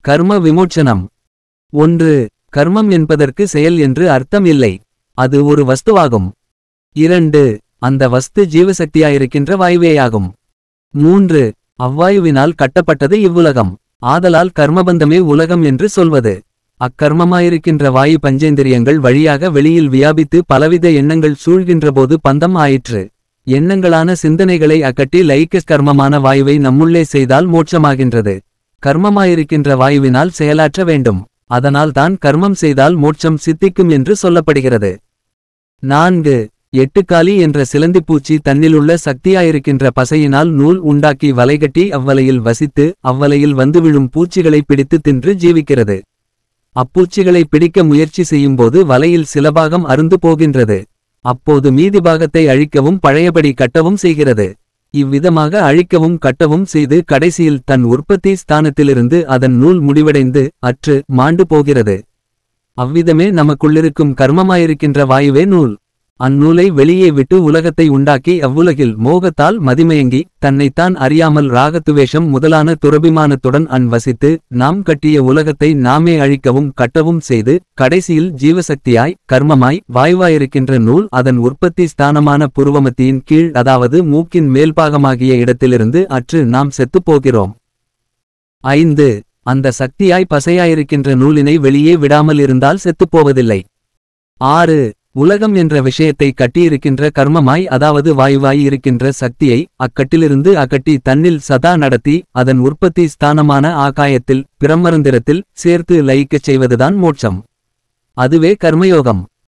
கர்ம விமோச்சனம் ஒன்று கர்மம் என்பதற்கு செயல் என்று அர்த்தம் இல்லை அது ஒரு வஸ்துவாகும் இரண்டு அந்த வஸ்து ஜீவசக்தியாயிருக்கின்ற வாயுவேயாகும் மூன்று அவ்வாயுவினால் கட்டப்பட்டது இவ்வுலகம் ஆதலால் கர்மபந்தமே உலகம் என்று சொல்வது அக்கர்மமாயிருக்கின்ற வாயு பஞ்சேந்திரியங்கள் வழியாக வெளியில் வியாபித்து பலவித எண்ணங்கள் சூழ்கின்றபோது பந்தம் ஆயிற்று எண்ணங்களான சிந்தனைகளை அக்கட்டி லைக்கஸ் கர்மமான வாயுவை நம்முள்ளே செய்தால் மோட்சமாகின்றது கர்மமாயிருக்கின்ற வாயுவினால் செயலாற்ற வேண்டும் அதனால் தான் கர்மம் செய்தால் மோட்சம் சித்திக்கும் என்று சொல்லப்படுகிறது நான்கு எட்டுக்காலி என்ற சிலந்திப்பூச்சி தன்னிலுள்ள சக்தியாயிருக்கின்ற பசையினால் நூல் உண்டாக்கி வலைகட்டி அவ்வலையில் வசித்து அவ்வலையில் வந்து விழும் பூச்சிகளை பிடித்து தின்று ஜீவிக்கிறது அப்பூச்சிகளை பிடிக்க முயற்சி செய்யும்போது வலையில் சில பாகம் அருந்து போகின்றது அப்போது மீதி பாகத்தை அழிக்கவும் பழையபடி கட்டவும் செய்கிறது இவ்விதமாக அழிக்கவும் கட்டவும் செய்து கடைசியில் தன் உற்பத்தி ஸ்தானத்திலிருந்து அதன் நூல் முடிவடைந்து அற்று மாண்டு போகிறது அவ்விதமே நமக்குள்ளிருக்கும் கர்மமாயிருக்கின்ற வாயுவே நூல் அந்நூலை வெளியே விட்டு உலகத்தை உண்டாக்கி அவ்வுலகில் மோகத்தால் மதிமயங்கி தன்னைத்தான் அறியாமல் ராகத்துவேஷம் முதலான துரபிமானத்துடன் அன் வசித்து நாம் கட்டிய உலகத்தை நாமே அழிக்கவும் கட்டவும் செய்து கடைசியில் ஜீவசக்தியாய் கர்மமாய் வாயுவாயிருக்கின்ற நூல் அதன் உற்பத்தி ஸ்தானமான புருவமத்தியின் கீழ் அதாவது மூக்கின் மேல்பாகமாகிய இடத்திலிருந்து அற்று நாம் செத்துப் போகிறோம் ஐந்து அந்த சக்தியாய் பசையாயிருக்கின்ற நூலினை வெளியே விடாமல் இருந்தால் செத்துப்போவதில்லை ஆறு உலகம் என்ற விஷயத்தை கட்டியிருக்கின்ற கர்மமாய் அதாவது வாயுவாய் இருக்கின்ற சக்தியை அக்கட்டிலிருந்து அக்கட்டி தன்னில் சதா நடத்தி அதன் உற்பத்தி ஸ்தானமான ஆகாயத்தில் பிரம்மரந்திரத்தில் சேர்த்து லயிக்கச் செய்வதுதான் மோட்சம் அதுவே கர்மயோகம்